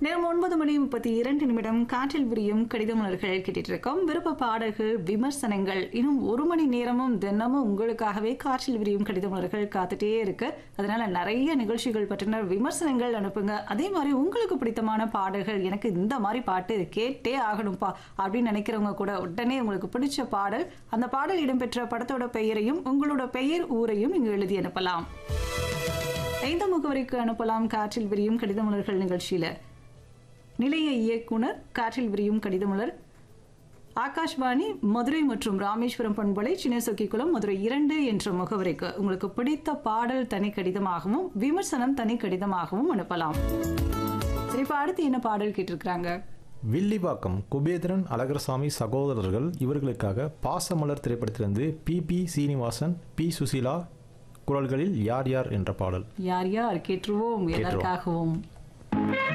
நேரம் ஒன்பது மணி முப்பத்தி இரண்டு நிமிடம் காற்றில் விரியும் கடித மலர்கள் கேட்டுட்டு இருக்கோம் விருப்ப பாடல்கள் விமர்சனங்கள் இன்னும் ஒரு மணி நேரமும் தினமும் உங்களுக்காகவே காற்றில் விரியும் கடித மலர்கள் காத்துட்டே இருக்கு அதனால நிறைய நிகழ்ச்சிகள் பற்றின விமர்சனங்கள் அனுப்புங்க அதே மாதிரி உங்களுக்கு பிடித்தமான பாடல்கள் எனக்கு இந்த மாதிரி பாட்டு கேட்டே ஆகணும்ப்பா அப்படின்னு நினைக்கிறவங்க கூட உடனே உங்களுக்கு பிடிச்ச பாடல் அந்த பாடல் இடம்பெற்ற படத்தோட பெயரையும் உங்களோட பெயர் ஊரையும் நீங்க எழுதி அனுப்பலாம் எந்த முகவரிக்கு அனுப்பலாம் காற்றில் விரியும் கடிதமலர்கள் நிகழ்ச்சியில நிலைய இயக்குனர் காற்றில் விரியும் கடிதமலர் ஆகாஷ்வாணி மதுரை மற்றும் ராமேஸ்வரம் பண்பலை சின்னசொக்கிக்குளம் மதுரை இரண்டு என்ற முகவரிக்கு உங்களுக்கு பிடித்த பாடல் தனி கடிதமாகவும் விமர்சனம் தனி கடிதமாகவும் அனுப்பலாம் சரி இப்ப அடுத்து என்ன பாடல் கேட்டிருக்கிறாங்க வில்லிவாக்கம் குபேந்திரன் அழகர்சாமி சகோதரர்கள் இவர்களுக்காக பாசமலர் திரைப்படத்திலிருந்து P B Srinivasan P Susheela குரல்களில் யார் யார் என்ற பாடல் யார் யார் கேட்டுருவோம் கேட்டுருவோம். எல்லாருக்காகவும்